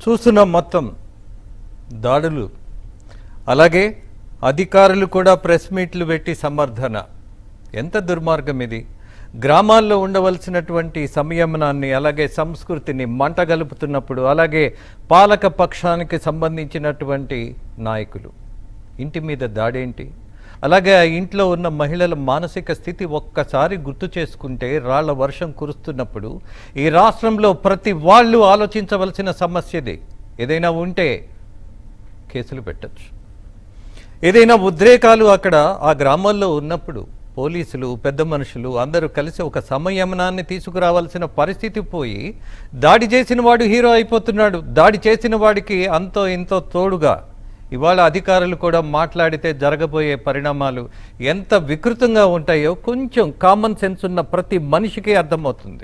చూస్తున్నాం మొత్తం దాడులు అలాగే అధికారులు కూడా ప్రెస్ మీట్లు పెట్టి సమర్థన ఎంత దుర్మార్గం ఇది గ్రామాల్లో ఉండవలసినటువంటి సంయమనాన్ని అలాగే సంస్కృతిని మంటగలుపుతున్నప్పుడు అలాగే పాలక పక్షానికి సంబంధించినటువంటి నాయకులు ఇంటి మీద దాడేంటి అలాగే ఆ ఇంట్లో ఉన్న మహిళల మానసిక స్థితి ఒక్కసారి గుర్తు చేసుకుంటే రాళ్ల వర్షం కురుస్తున్నప్పుడు ఈ రాష్ట్రంలో ప్రతి వాళ్ళు ఆలోచించవలసిన సమస్యది ఏదైనా ఉంటే కేసులు పెట్టచ్చు ఏదైనా ఉద్రేకాలు అక్కడ ఆ గ్రామాల్లో ఉన్నప్పుడు పోలీసులు పెద్ద మనుషులు అందరూ కలిసి ఒక సమయమనాన్ని తీసుకురావాల్సిన పరిస్థితి పోయి దాడి చేసిన వాడు హీరో అయిపోతున్నాడు దాడి చేసిన వాడికి అంతో ఇంతో తోడుగా ఇవాళ అధికారులు కూడా మాట్లాడితే జరగబోయే పరిణామాలు ఎంత వికృతంగా ఉంటాయో కొంచెం కామన్ సెన్స్ ఉన్న ప్రతి మనిషికి అర్థమవుతుంది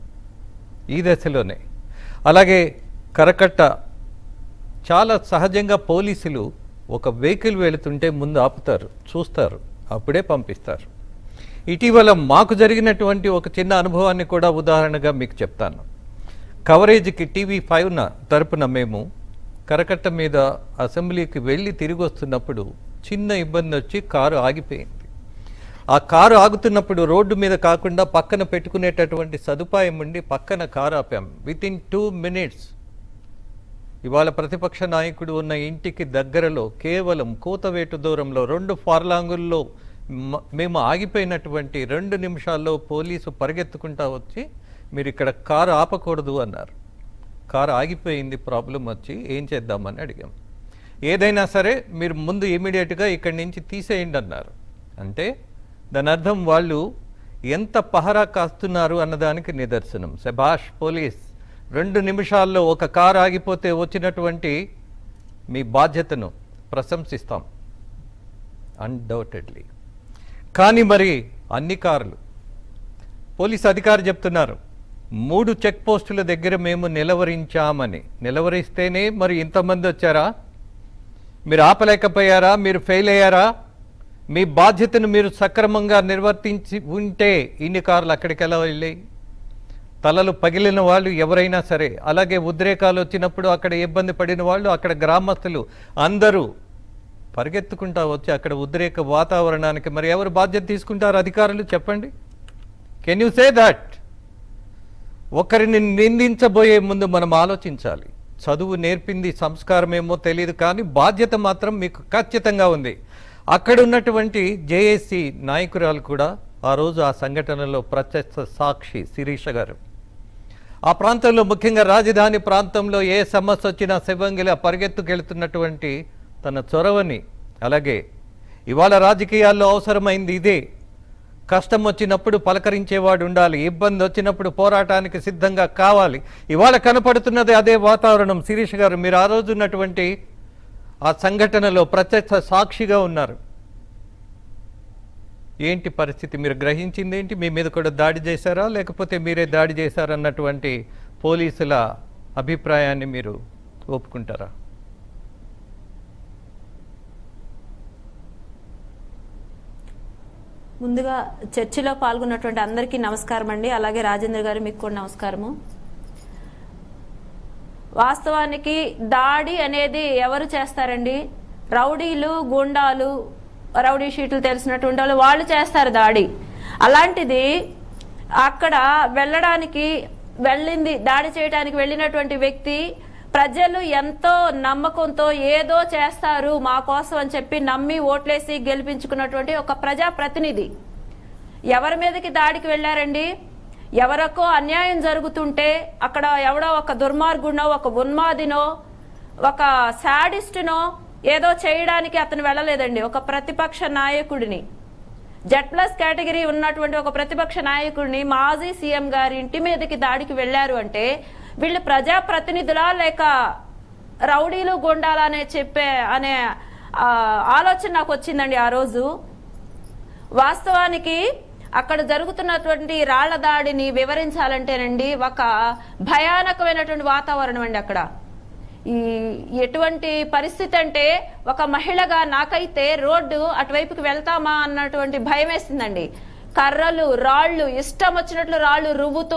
ఈ దశలోనే అలాగే కరకట్ట చాలా సహజంగా పోలీసులు ఒక వెహికల్ వెళుతుంటే ముందు ఆపుతారు చూస్తారు అప్పుడే పంపిస్తారు ఇటీవల మాకు జరిగినటువంటి ఒక చిన్న అనుభవాన్ని కూడా ఉదాహరణగా మీకు చెప్తాను కవరేజ్కి టీవీ ఫైవ్న తరపున మేము కరకట్ట మీద అసెంబ్లీకి వెళ్ళి తిరిగి వస్తున్నప్పుడు చిన్న ఇబ్బంది వచ్చి కారు ఆగిపోయింది ఆ కారు ఆగుతున్నప్పుడు రోడ్డు మీద కాకుండా పక్కన పెట్టుకునేటటువంటి సదుపాయం ఉండి పక్కన కారు ఆపాం విత్ ఇన్ టూ మినిట్స్ ఇవాళ ప్రతిపక్ష నాయకుడు ఉన్న ఇంటికి దగ్గరలో కేవలం కూతవేటు దూరంలో రెండు ఫార్లాంగుల్లో మ- మేము ఆగిపోయినటువంటి రెండు నిమిషాల్లో పోలీసు పరిగెత్తుకుంటా వచ్చి మీరు ఇక్కడ కారు ఆపకూడదు అన్నారు కారు ఆగిపోయింది ప్రాబ్లం వచ్చి ఏం చేద్దామని అడిగాం ఏదైనా సరే మీరు ముందు ఇమీడియట్గా ఇక్కడి నుంచి తీసేయండి అన్నారు అంటే దాని అర్థం వాళ్ళు ఎంత పహరా కాస్తున్నారు అన్నదానికి నిదర్శనం శభాష్ పోలీస్ రెండు నిమిషాల్లో ఒక కారు ఆగిపోతే వచ్చినటువంటి మీ బాధ్యతను ప్రశంసిస్తాం అన్డౌటెడ్లీ కానీ మరి అన్ని కార్లు పోలీస్ అధికారి చెప్తున్నారు మూడు చెక్ పోస్టుల దగ్గర మేము నిలవరించామని నిలవరిస్తేనే మరి ఇంతమంది వచ్చారా మీరు ఆపలేకపోయారా మీరు ఫెయిల్ అయ్యారా మీ బాధ్యతను మీరు సక్రమంగా నిర్వర్తించి ఉంటే ఇన్ని కార్లు అక్కడికి ఎలా వెళ్ళాయి తలలు పగిలిన వాళ్ళు ఎవరైనా సరే అలాగే ఉద్రేకాలు వచ్చినప్పుడు అక్కడ ఇబ్బంది పడిన వాళ్ళు అక్కడ గ్రామస్తులు అందరూ పరిగెత్తుకుంటా వచ్చి అక్కడ ఉద్రేక వాతావరణానికి మరి ఎవరు బాధ్యత తీసుకుంటారు అధికారులు చెప్పండి కెన్ యూ సే దట్ ఒకరిని నిందించబోయే ముందు మనం ఆలోచించాలి చదువు నేర్పింది సంస్కారమేమో తెలియదు కానీ బాధ్యత మాత్రం మీకు ఖచ్చితంగా ఉంది అక్కడ ఉన్నటువంటి జేఏసీ నాయకురాలు కూడా ఆ రోజు ఆ సంఘటనలో ప్రత్యక్ష సాక్షి శిరీష గారు ఆ ప్రాంతంలో ముఖ్యంగా రాజధాని ప్రాంతంలో ఏ సమస్య వచ్చినా శివంగిల పరిగెత్తుకెళ్తున్నటువంటి తన చొరవని అలాగే ఇవాళ రాజకీయాల్లో అవసరమైంది ఇదే కష్టం వచ్చినప్పుడు పలకరించేవాడు ఉండాలి ఇబ్బంది వచ్చినప్పుడు పోరాటానికి సిద్ధంగా కావాలి ఇవాళ కనపడుతున్నది అదే వాతావరణం శిరీష్ గారు మీరు ఆ రోజు ఉన్నటువంటి ఆ సంఘటనలో ప్రత్యక్ష సాక్షిగా ఉన్నారు ఏంటి పరిస్థితి మీరు గ్రహించింది ఏంటి మీ మీద కూడా దాడి చేశారా లేకపోతే మీరే దాడి చేశారన్నటువంటి పోలీసుల అభిప్రాయాన్ని మీరు ఒప్పుకుంటారా ముందుగా చర్చిలో పాల్గొన్నటువంటి అందరికీ నమస్కారం అండి అలాగే రాజేంద్ర గారు మీకు కూడా నమస్కారము వాస్తవానికి దాడి అనేది ఎవరు చేస్తారండి రౌడీలు గుండాలు రౌడీ షీట్లు తెలిసినటువంటి వాళ్ళు వాళ్ళు చేస్తారు దాడి అలాంటిది అక్కడ వెళ్ళడానికి వెళ్ళింది దాడి చేయడానికి వెళ్ళినటువంటి వ్యక్తి ప్రజలు ఎంతో నమ్మకంతో ఏదో చేస్తారు మా కోసం అని చెప్పి నమ్మి ఓట్లేసి గెలిపించుకున్నటువంటి ఒక ప్రజా ప్రతినిధి ఎవరి మీదకి దాడికి వెళ్ళారండి ఎవరికో అన్యాయం జరుగుతుంటే అక్కడ ఎవడో ఒక దుర్మార్గుడినో ఒక ఉన్మాదినో ఒక శాడిస్ట్నో ఏదో చేయడానికి అతను వెళ్ళలేదండి ఒక ప్రతిపక్ష నాయకుడిని జెడ్ ప్లస్ కేటగిరీ ఉన్నటువంటి ఒక ప్రతిపక్ష నాయకుడిని మాజీ సీఎం గారి ఇంటి మీదకి దాడికి వెళ్లారు అంటే వీళ్ళు ప్రజా ప్రతినిధులా లేక రౌడీలు గుండాలా అనే చెప్పే అనే ఆ, ఆలోచన నాకు వచ్చిందండి ఆ రోజు వాస్తవానికి అక్కడ జరుగుతున్నటువంటి రాళ్ల దాడిని వివరించాలంటేనండి ఒక భయానకమైనటువంటి వాతావరణం అండి అక్కడ ఈ ఎటువంటి పరిస్థితి అంటే ఒక మహిళగా నాకైతే రోడ్డు అటువైపుకి వెళ్తామా అన్నటువంటి భయం వేసిందండి కర్రలు రాళ్ళు ఇష్టం వచ్చినట్లు రాళ్ళు రువ్వుతూ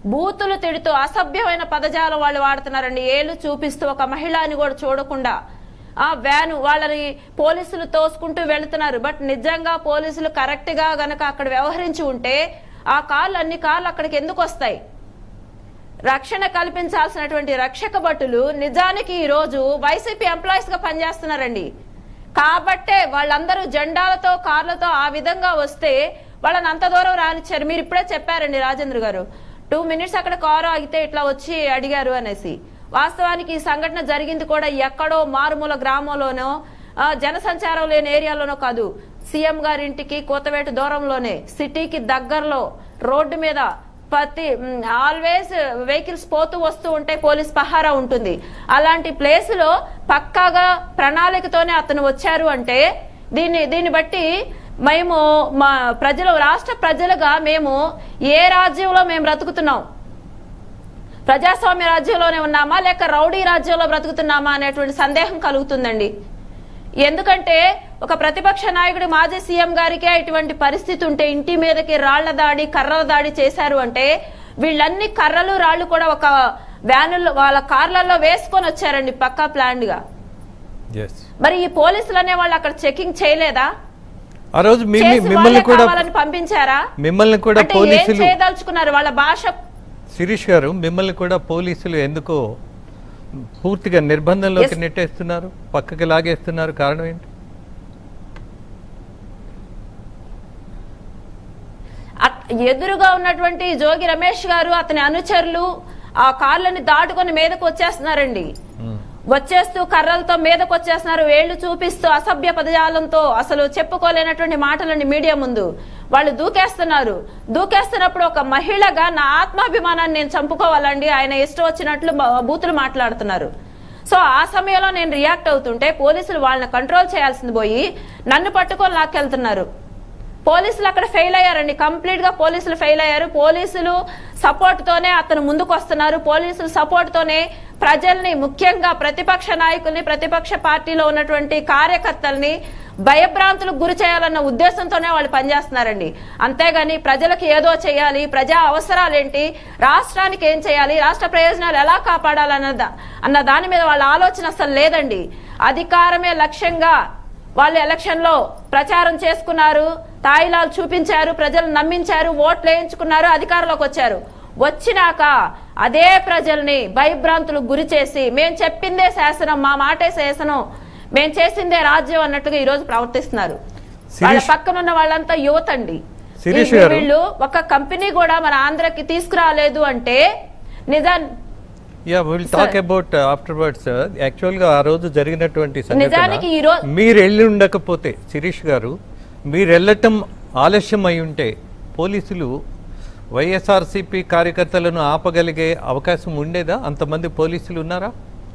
బూతులు తిడుతూ అసభ్యమైన పదజాలం వాళ్ళు వాడుతున్నారండి ఏళ్ళు చూపిస్తూ ఒక మహిళని కూడా చూడకుండా ఆ వ్యాను వాళ్ళని పోలీసులు తోసుకుంటూ వెళుతున్నారు బట్ నిజంగా పోలీసులు కరెక్ట్ గా గనక అక్కడ వ్యవహరించి ఉంటే ఆ కార్లు అన్ని కార్లు అక్కడికి ఎందుకు వస్తాయి రక్షణ కల్పించాల్సినటువంటి రక్షక భటులు నిజానికి ఈ రోజు వైసీపీ ఎంప్లాయీస్ గా పనిచేస్తున్నారండి కాబట్టే వాళ్ళందరూ జెండాలతో కార్లతో ఆ విధంగా వస్తే వాళ్ళని అంత దూరం రానిచ్చారు మీరు ఇప్పుడే చెప్పారండి రాజేంద్ర గారు టూ మినిట్స్ అక్కడ కారు ఆగితే ఇట్లా వచ్చి అడిగారు అనేసి వాస్తవానికి ఈ సంఘటన జరిగింది కూడా ఎక్కడో మారుమూల గ్రామంలోనో ఆ, జనసంచారం లేని ఏరియాలోనో కాదు సీఎం గారి ఇంటికి కోతవేటు దూరంలోనే సిటీకి దగ్గరలో రోడ్డు మీద ప్రతి ఆల్వేస్ వెహికల్స్ పోతూ వస్తూ ఉంటే పోలీస్ పహారా ఉంటుంది అలాంటి ప్లేస్ లో పక్కాగా ప్రణాళికతోనే అతను వచ్చారు అంటే దీన్ని దీన్ని బట్టి మేము మా ప్రజలు రాష్ట్ర ప్రజలుగా మేము ఏ రాజ్యంలో మేము బ్రతుకుతున్నాం ప్రజాస్వామ్య రాజ్యంలోనే ఉన్నామా లేక రౌడీ రాజ్యంలో బ్రతుకుతున్నామా అనేటువంటి సందేహం కలుగుతుందండి ఎందుకంటే ఒక ప్రతిపక్ష నాయకుడు మాజీ సీఎం గారికే ఇటువంటి పరిస్థితి ఉంటే ఇంటి మీదకి రాళ్ల దాడి కర్రల దాడి చేశారు అంటే వీళ్ళన్ని కర్రలు రాళ్లు కూడా ఒక వ్యానుల్లో వాళ్ళ కార్లలో వేసుకొని వచ్చారండి పక్కా ప్లాన్ గా ఎస్ మరి ఈ పోలీసులు అనే వాళ్ళు అక్కడ చెకింగ్ చేయలేదా ఆ రోజు మిమ్మ- చేసి మిమ్మల్ని వాళ్ళే కూడా కావాలని పంపించారా మిమ్మల్ని కూడా అంటే ఏం పోలీసులు చేయదలుచుకున్నారు వాళ్ళ భాష శిరీష్ గారు మిమ్మల్ని కూడా పోలీసులు ఎందుకో పూర్తిగా నిర్బంధంలోకి నెట్టేస్తున్నారు పక్కకి లాగేస్తున్నారు కారణం ఏంటి అట్- ఎదురుగా ఉన్నటువంటి జోగి రమేష్ గారు అతని అనుచరులు ఆ కార్లని దాటుకొని మీదకు వచ్చేస్తున్నారండి మ్మ్. వచ్చేస్తూ కర్రలతో మీదకు వచ్చేస్తున్నారు వేళ్లు చూపిస్తూ అసభ్య పదజాలంతో అసలు చెప్పుకోలేనటువంటి మాటలని మీడియా ముందు వాళ్ళు దూకేస్తున్నారు దూకేస్తున్నప్పుడు ఒక మహిళగా నా ఆత్మాభిమానాన్ని నేను చంపుకోవాలండి ఆయన ఇష్టం వచ్చినట్లు బ- బూతులు మాట్లాడుతున్నారు సో ఆ సమయంలో నేను రియాక్ట్ అవుతుంటే పోలీసులు వాళ్ళని కంట్రోల్ చేయాల్సింది పోయి నన్ను పట్టుకొని లాక్కెళ్తున్నారు పోలీసులు అక్కడ ఫెయిల్ అయ్యారండి కంప్లీట్ గా పోలీసులు ఫెయిల్ అయ్యారు పోలీసులు సపోర్ట్ తోనే అతను ముందుకు వస్తున్నారు పోలీసుల సపోర్ట్ తోనే ప్రజల్ని ముఖ్యంగా ప్రతిపక్ష నాయకుల్ని ప్రతిపక్ష పార్టీలో ఉన్నటువంటి కార్యకర్తల్ని భయభ్రాంతులకు గురి చేయాలన్న ఉద్దేశంతోనే వాళ్ళు పనిచేస్తున్నారండి అంతేగాని ప్రజలకు ఏదో చేయాలి ప్రజా అవసరాలేంటి రాష్ట్రానికి ఏం చేయాలి రాష్ట్ర ప్రయోజనాలు ఎలా కాపాడాలన్న దా- అన్న దాని మీద వాళ్ళ ఆలోచన అసలు లేదండి అధికారమే లక్ష్యంగా వాళ్ళు ఎలక్షన్ లో ప్రచారం చేసుకున్నారు తాయిలాలు చూపించారు ప్రజలు నమ్మించారు ఓట్లు వేయించుకున్నారు అధికారంలోకి వచ్చారు వచ్చినాక అదే ప్రజల్ని భయభ్రాంతులకు గురి చేసి మేం చెప్పిందే శాసనం మా మాటే శాసనం మేం చేసిందే రాజ్యం అన్నట్టుగా ఈ రోజు ప్రవర్తిస్తున్నారు వాళ్ళ శిరీష్- పక్కనున్న వాళ్ళంతా యువత అండి శిరీష్ ఈ- గారు. వీళ్ళు ఒక కంపెనీ కూడా మన ఆంధ్రకి తీసుకురాలేదు అంటే నిజా yeah will talk about afterwards యాక్చువల్గా ఆ రోజు జరిగినటువంటి నిజానికి ఈ సంఘటన రో- మీరు వెళ్ళి ఉండకపోతే శిరీష్ గారు మీరు వెళ్ళటం ఆలస్యం అయి ఉంటే పోలీసులు వైఎస్ఆర్సీపీ కార్యకర్తలను ఆపగలిగే అవకాశం ఉండేదా అంతమంది పోలీసులు ఉన్నారా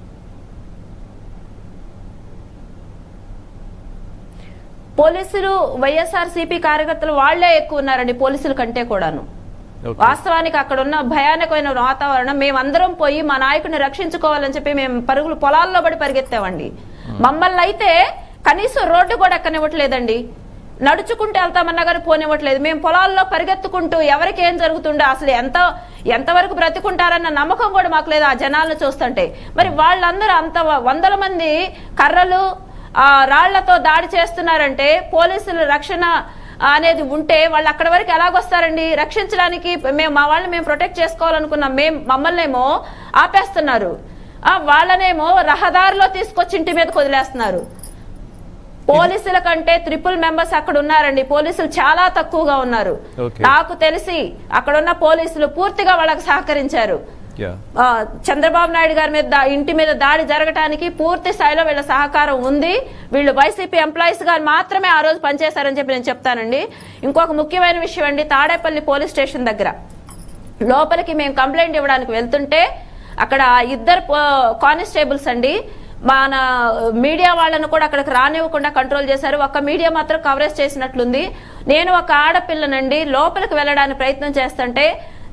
పోలీసులు వైఎస్ఆర్ సిపి కార్యకర్తలు వాళ్లే ఎక్కువ ఉన్నారండి పోలీసుల కంటే కూడాను Okay. వాస్తవానికి అక్కడ ఉన్న భయానకమైన వాతావరణం మేమందరం పోయి మా నాయకుడిని రక్షించుకోవాలని చెప్పి మేము పరుగులు పొలాల్లో పడి పరిగెత్తామండి మమ్మల్ని అయితే కనీసం రోడ్డు కూడా ఎక్కనివ్వట్లేదండి నడుచుకుంటూ వెళ్తామన్నా కానీ పోనివ్వట్లేదు మేము పొలాల్లో పరిగెత్తుకుంటూ ఎవరికి ఏం జరుగుతుందో అసలు ఎంత ఎంతవరకు బ్రతుకుంటారన్న నమ్మకం కూడా మాకు లేదు ఆ జనాలను చూస్తుంటే మరి వాళ్ళందరూ అంత వ- వందల మంది కర్రలు ఆ రాళ్లతో దాడి చేస్తున్నారంటే పోలీసులు రక్షణ అనేది ఉంటే వాళ్ళు అక్కడ వరకు ఎలాగొస్తారండి రక్షించడానికి మేము మా వాళ్ళని మేము ప్రొటెక్ట్ చేసుకోవాలనుకున్నాం మేము మమ్మల్నేమో ఆపేస్తున్నారు ఆ వాళ్ళనేమో రహదారిలో తీసుకొచ్చి ఇంటి మీదకి వదిలేస్తున్నారు పోలీసుల కంటే త్రిపుల్ మెంబర్స్ అక్కడ ఉన్నారండి పోలీసులు చాలా తక్కువగా ఉన్నారు Okay. నాకు తెలిసి అక్కడ ఉన్న పోలీసులు పూర్తిగా వాళ్ళకి సహకరించారు యా ఆ, చంద్రబాబు నాయుడు గారి మీద దా- ఇంటి మీద దాడి జరగటానికి పూర్తి స్థాయిలో వీళ్ళ సహకారం ఉంది వీళ్ళు వైసీపీ ఎంప్లాయీస్ గా మాత్రమే ఆ రోజు పనిచేశారని చెప్పి నేను చెప్తానండి ఇంకొక ముఖ్యమైన విషయం అండి తాడేపల్లి పోలీస్ స్టేషన్ దగ్గర లోపలికి మేము కంప్లైంట్ ఇవ్వడానికి వెళ్తుంటే అక్కడ ఇద్దరు పో- కానిస్టేబుల్స్ అండి మన మీడియా వాళ్ళను కూడా అక్కడికి రానివ్వకుండా కంట్రోల్ చేశారు ఒక మీడియా మాత్రం కవరేజ్ చేసినట్లుంది నేను ఒక ఆడపిల్లనండి లోపలికి వెళ్ళడానికి ప్రయత్నం చేస్తుంటే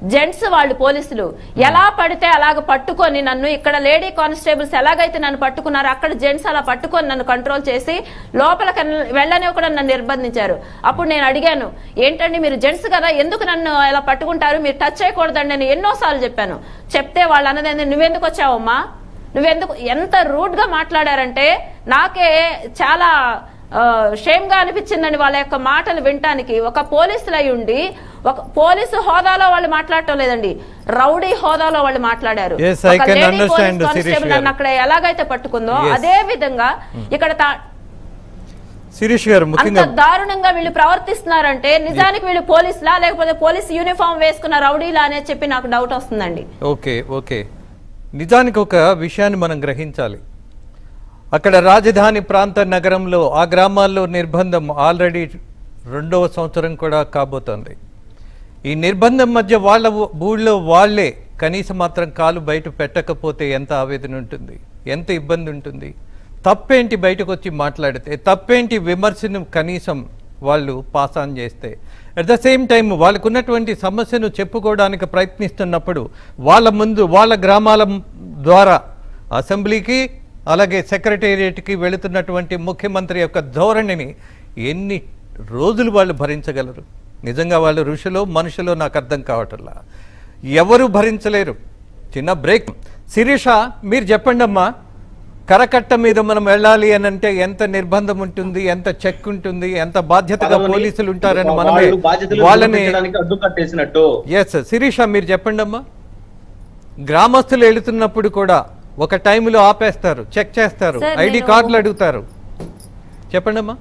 జెంట్స్ వాళ్ళు పోలీసులు ఎలా పడితే అలాగ పట్టుకొని నన్ను ఇక్కడ లేడీ కానిస్టేబుల్స్ ఎలాగైతే నన్ను పట్టుకున్నారో అక్కడ జెంట్స్ అలా పట్టుకొని నన్ను కంట్రోల్ చేసి లోపలికి వెళ్ళని కూడా నన్ను నిర్బంధించారు అప్పుడు నేను అడిగాను ఏంటండి మీరు జెంట్స్ కదా ఎందుకు నన్ను ఇలా పట్టుకుంటారు మీరు టచ్ చేయకూడదండి నేను ఎన్నోసార్లు చెప్పాను చెప్తే వాళ్ళు అన్నది ఏంది, నువ్వెందుకు వచ్చావమ్మా నువ్వెందుకు ఎంత రూడ్ గా మాట్లాడారంటే నాకే చాలా షేమ్ గా అనిపించిందండి వాళ్ళ యొక్క మాటలు వినటానికి ఒక పోలీసులు అయి ఉండి ఒక పోలీసు హోదాలో వాళ్ళు మాట్లాడటం లేదండి రౌడీ హోదాలో వాళ్ళు మాట్లాడారు Yes, I ఒక can lady understand, police Sirish constable గారు. నన్ను అక్కడ ఎలాగైతే పట్టుకుందో Yes. అదే విధంగా ఇక్కడ తా- శిరీష్ గారు అంత ముఖ్యంగా దారుణంగా వీళ్ళు ప్రవర్తిస్తున్నారంటే నిజానికి వీళ్ళు పోలీసులా లేకపోతే పోలీస్ యూనిఫామ్ వేసుకున్న రౌడీలా అనేది చెప్పి నాకు డౌట్ వస్తుందండి ఓకే ఓకే నిజానికి ఒక విషయాన్ని మనం గ్రహించాలి అక్కడ రాజధాని ప్రాంత నగరంలో ఆ గ్రామాల్లో నిర్బంధం ఆల్రెడీ రెండవ సంవత్సరం కూడా కాబోతోంది ఈ నిర్బంధం మధ్య వాళ్ళ ఊ- ఊళ్ళో వాళ్ళే కనీసం మాత్రం కాలు బయట పెట్టకపోతే ఎంత ఆవేదన ఉంటుంది ఎంత ఇబ్బంది ఉంటుంది తప్పేంటి బయటకు వచ్చి మాట్లాడితే తప్పేంటి విమర్శను కనీసం వాళ్ళు పాస్ ఆన్ చేస్తే అట్ ద సేమ్ టైం వాళ్ళకు ఉన్నటువంటి సమస్యను చెప్పుకోవడానికి ప్రయత్నిస్తున్నప్పుడు వాళ్ళ ముందు వాళ్ళ గ్రామాల మ్- ద్వారా అసెంబ్లీకి అలాగే సెక్రటేరియట్కి వెళుతున్నటువంటి ముఖ్యమంత్రి యొక్క ధోరణిని ఎన్ని రోజులు వాళ్ళు భరించగలరు నిజంగా వాళ్ళు ఋషులో మనుషులో నాకు అర్థం కావటంలా ఎవరు భరించలేరు చిన్న బ్రేక్ శిరీష మీరు చెప్పండి అమ్మా కరకట్ట మీద మనం వెళ్ళాలి అని అంటే ఎంత నిర్బంధం ఉంటుంది ఎంత చెక్ ఉంటుంది ఎంత బాధ్యతగా పదవిని పోలీసులు ఉంటారని మనమే వాళ్ళు బాధ్యతలు వాళ్ళని నిరూపించడానికి అడ్డు కట్టేసినట్టు ఎస్ శిరీష మీరు చెప్పండి అమ్మా గ్రామస్తులు వెళుతున్నప్పుడు కూడా ఒక టైంలో ఆపేస్తారు చెక్ చేస్తారు సార్, ఐడి నేను- కార్డులు అడుగుతారు చెప్పండి అమ్మా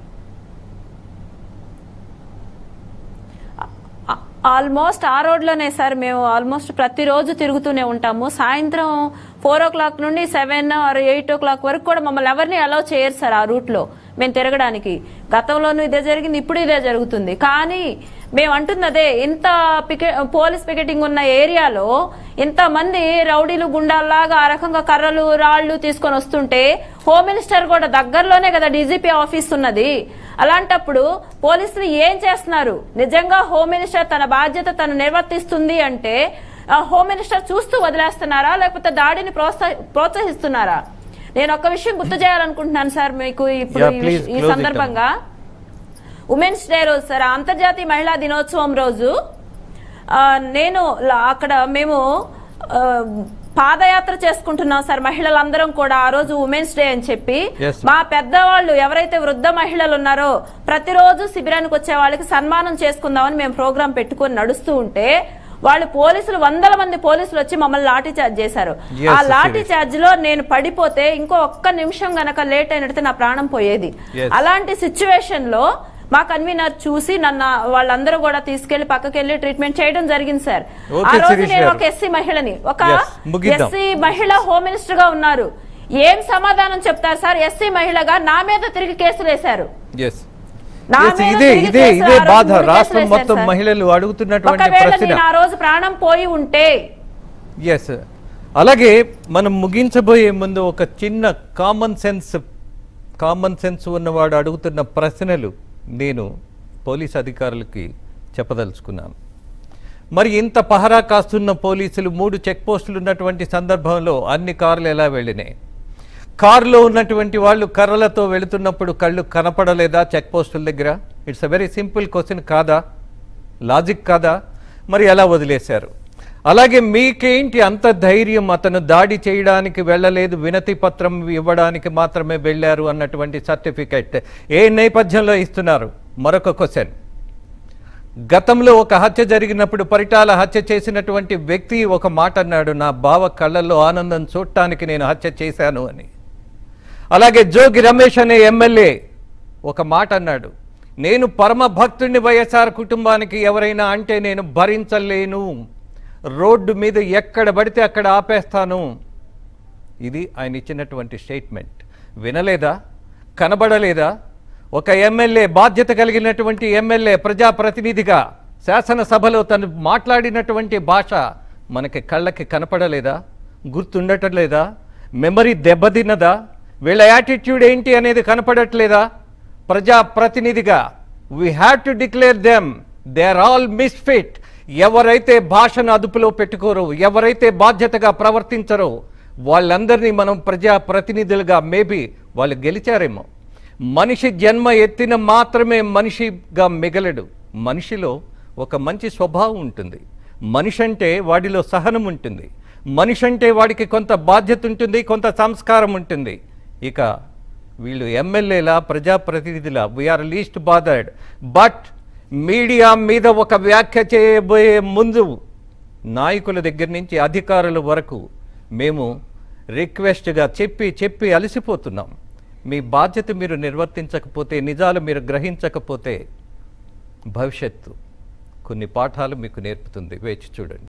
ఆల్మోస్ట్ ఆ రోడ్లోనే సార్ మేము ఆల్మోస్ట్ ప్రతిరోజు తిరుగుతూనే ఉంటాము సాయంత్రం ఫోర్ ఓ క్లాక్ నుండి seven or eight o'clock వరకు కూడా మమ్మల్ని ఎవరిని అలౌ చేయరు సార్ ఆ రూట్లో మేము తిరగడానికి గతంలోనూ ఇదే జరిగింది ఇప్పుడు ఇదే జరుగుతుంది కానీ మేము అంటుంది అదే ఇంత పికె పోలీస్ పికెటింగ్ ఉన్న ఏరియాలో ఇంతమంది రౌడీలు గుండాల్లాగా ఆ రకంగా కర్రలు రాళ్లు తీసుకొని వస్తుంటే హోమ్ మినిస్టర్ కూడా దగ్గరలోనే కదా డీజీపీ ఆఫీస్ ఉన్నది అలాంటప్పుడు పోలీసులు ఏం చేస్తున్నారు నిజంగా హోమ్ మినిస్టర్ తన బాధ్యత తను నిర్వర్తిస్తుంది అంటే ఆ హోమ్ మినిస్టర్ చూస్తూ వదిలేస్తున్నారా లేకపోతే దాడిని ప్రోత్సహ- ప్రోత్సహిస్తున్నారా నేను ఒక విషయం గుర్తు చేయాలనుకుంటున్నాను సార్ మీకు ఇప్పుడు Yeah, ఈ please, విష- ఈ close it, సందర్భంగా ఉమెన్స్ డే రోజు సార్ అంతర్జాతీయ మహిళా దినోత్సవం రోజు ఆ, నేను ల- అక్కడ మేము ఆ, పాదయాత్ర చేసుకుంటున్నాం సార్ మహిళలందరం కూడా ఆ రోజు ఉమెన్స్ డే అని చెప్పి Yes. మా పెద్దవాళ్ళు ఎవరైతే వృద్ధ మహిళలు ఉన్నారో ప్రతిరోజు శిబిరానికి వచ్చే వాళ్ళకి సన్మానం చేసుకుందామని మేము ప్రోగ్రాం పెట్టుకొని నడుస్తూ ఉంటే వాళ్ళు పోలీసులు వందల మంది పోలీసులు వచ్చి మమ్మల్ని లాఠీ చార్జ్ చేశారు Yes, ఆ లాఠీ seriously. చార్జ్ లో నేను పడిపోతే ఇంకో ఒక్క నిమిషం గనక లేట్ అయినట్టు నా ప్రాణం పోయేది Yes. అలాంటి సిచ్యువేషన్ లో మా కన్వీనర్ చూసి నన్ను వాళ్ళందరూ కూడా తీసుకెళ్లి పక్కకెళ్లి ట్రీట్మెంట్ చేయడం జరిగింది సార్ Okay, ఆ రోజు శిరీష్ నేను గారు. ఒక ఎస్సీ మహిళని ఒక Yes, ముగిద్దాం. ఎస్సీ మహిళ హోమ్ మినిస్టర్ గా ఉన్నారు ఏం సమాధానం చెప్తారు సార్ ఎస్సీ మహిళగా నా మీద తిరిగి కేసులు వేశారు ఎస్ నా Yes, మీద ఇదే తిరిగి ఇదే కేసులు ఇదే ఆ రోజు బాధ మూడు కేసులు రాష్ట్రం వేశారు మొత్తం సార్. మహిళలు అడుగుతున్నటువంటి ఒకవేళ ప్రశ్న నేను ఆ రోజు ప్రాణం పోయి ఉంటే ఎస్ అలాగే మనం ముగించబోయే ముందు ఒక చిన్న కామన్ సెన్స్ కామన్ సెన్స్ ఉన్నవాడు అడుగుతున్న ప్రశ్నలు నేను పోలీస్ అధికారులకి చెప్పదలుచుకున్నాను మరి ఇంత పహరా కాస్తున్న పోలీసులు మూడు చెక్ పోస్టులు ఉన్నటువంటి సందర్భంలో అన్ని కార్లు ఎలా వెళ్ళినాయి కారులో ఉన్నటువంటి వాళ్ళు కర్రలతో వెళుతున్నప్పుడు కళ్ళు కనపడలేదా చెక్ పోస్టుల దగ్గర it's a very simple question కాదా లాజిక్ కాదా మరి ఎలా వదిలేశారు అలాగే మీకేంటి అంత ధైర్యం అతను దాడి చేయడానికి వెళ్ళలేదు వినతి పత్రం ఇవ్వడానికి మాత్రమే వెళ్ళారు అన్నటువంటి సర్టిఫికెట్ ఏ నేపథ్యంలో ఇస్తున్నారు మరొక క్వశ్చన్ గతంలో ఒక హత్య జరిగినప్పుడు పరిటాల హత్య చేసినటువంటి వ్యక్తి ఒక మాట అన్నాడు నా బావ కళ్ళల్లో ఆనందం చూడటానికి నేను హత్య చేశాను అని అలాగే జోగి రమేష్ అనే ఎమ్మెల్యే ఒక మాట అన్నాడు నేను పరమ భక్తుడిని వైఎస్ఆర్ కుటుంబానికి ఎవరైనా అంటే నేను భరించలేను రోడ్డు మీద ఎక్కడ పడితే అక్కడ ఆపేస్తాను ఇది ఆయన ఇచ్చినటువంటి స్టేట్మెంట్ వినలేదా కనబడలేదా ఒక ఎమ్మెల్యే బాధ్యత కలిగినటువంటి ఎమ్మెల్యే ప్రజాప్రతినిధిగా శాసనసభలో తను మాట్లాడినటువంటి భాష మనకి కళ్ళకి కనపడలేదా గుర్తుండటం లేదా మెమరీ దెబ్బతిన్నదా వీళ్ళ యాటిట్యూడ్ ఏంటి అనేది కనపడట్లేదా ప్రజాప్రతినిధిగా we have to declare them they are all misfit ఎవరైతే భాషను అదుపులో పెట్టుకోరో ఎవరైతే బాధ్యతగా ప్రవర్తించరో వాళ్ళందరినీ మనం ప్రజా ప్రతినిధులుగా మేబీ వాళ్ళు గెలిచారేమో మనిషి జన్మ ఎత్తిన మాత్రమే మనిషిగా మిగలడు మనిషిలో ఒక మంచి స్వభావం ఉంటుంది మనిషి అంటే వాడిలో సహనం ఉంటుంది మనిషి అంటే వాడికి కొంత బాధ్యత ఉంటుంది కొంత సంస్కారం ఉంటుంది ఇక వీళ్ళు ఎమ్మెల్యేల ప్రజాప్రతినిధుల we're least bothered but media మీద ఒక వ్యాఖ్య చేయబోయే ముందు నాయకుల దగ్గర నుంచి అధికారుల వరకు మేము రిక్వెస్ట్గా చెప్పి చెప్పి అలసిపోతున్నాం మీ బాధ్యత మీరు నిర్వర్తించకపోతే నిజాలు మీరు గ్రహించకపోతే భవిష్యత్తు కొన్ని పాఠాలు మీకు నేర్పుతుంది వేచి చూడండి